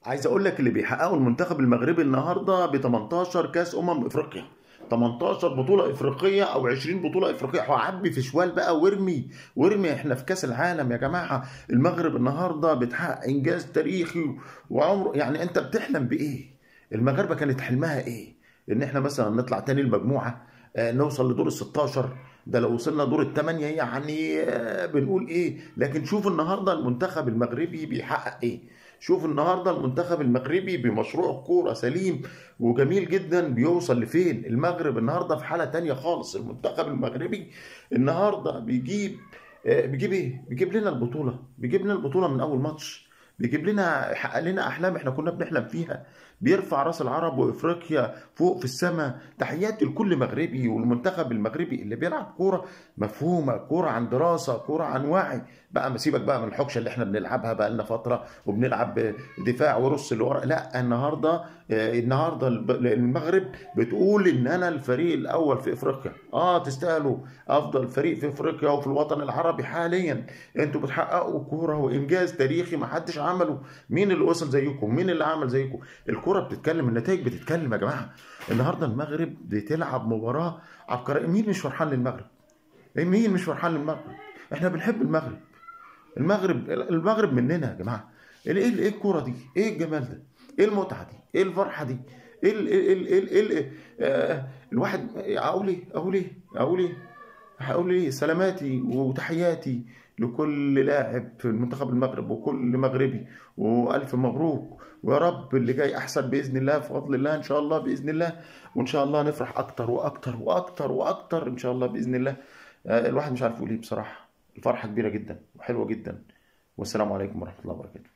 عايز اقول لك اللي بيحققوا المنتخب المغربي النهارده ب 18 كاس امم افريقيا 18 بطولة افريقية او 20 بطولة افريقية وعبي في شوال بقى وارمي وارمي احنا في كاس العالم يا جماعة المغرب النهاردة بتحقق انجاز تاريخي وعمره يعني انت بتحلم بايه المغاربة كانت حلمها ايه ان احنا مثلا نطلع تاني المجموعة آه، نوصل لدور ال 16 ده لو وصلنا دور الثمانية يعني آه، بنقول ايه لكن شوف النهارده المنتخب المغربي بيحقق ايه شوف النهارده المنتخب المغربي بمشروع كوره سليم وجميل جدا بيوصل لفين المغرب النهارده في حاله تانية خالص المنتخب المغربي النهارده بيجيب آه، بيجيب ايه بيجيب لنا البطوله بيجيب لنا البطوله من اول ماتش بيجيب لنا يحقق لنا احلام احنا كنا بنحلم فيها بيرفع راس العرب وافريقيا فوق في السماء تحياتي لكل مغربي والمنتخب المغربي اللي بيلعب كوره مفهومه كوره عن دراسه كوره عن وعي بقى ما سيبك بقى من الحكشه اللي احنا بنلعبها بقى لنا فتره وبنلعب دفاع ورص لورا لا النهارده آه، النهارده الب- المغرب بتقول ان انا الفريق الاول في افريقيا اه تستاهلوا افضل فريق في افريقيا وفي الوطن العربي حاليا انتوا بتحققوا كوره وانجاز تاريخي ما حدش عمله مين اللي وصل زيكم مين اللي عمل زيكم الكوره بتتكلم النتائج بتتكلم يا جماعه النهارده المغرب بتلعب مباراه عبقريه مين مش فرحان للمغرب مين مش فرحان للمغرب احنا بنحب المغرب المغرب المغرب مننا يا جماعه ايه ايه ايه الكوره دي ايه الجمال ده ايه المتعه دي ايه الفرحه دي ايه ال ايه ال ايه ال إيه آه الواحد اقول ايه اقول ايه اقول ايه هقول ايه سلاماتي وتحياتي لكل لاعب في المنتخب المغرب وكل مغربي والف مبروك ويا رب اللي جاي احسن باذن الله بفضل الله ان شاء الله باذن الله وان شاء الله نفرح اكتر واكتر واكتر واكتر ان شاء الله باذن الله آه، الواحد مش عارف يقول ايه بصراحه الفرحه كبيره جدا وحلوه جدا والسلام عليكم ورحمه الله وبركاته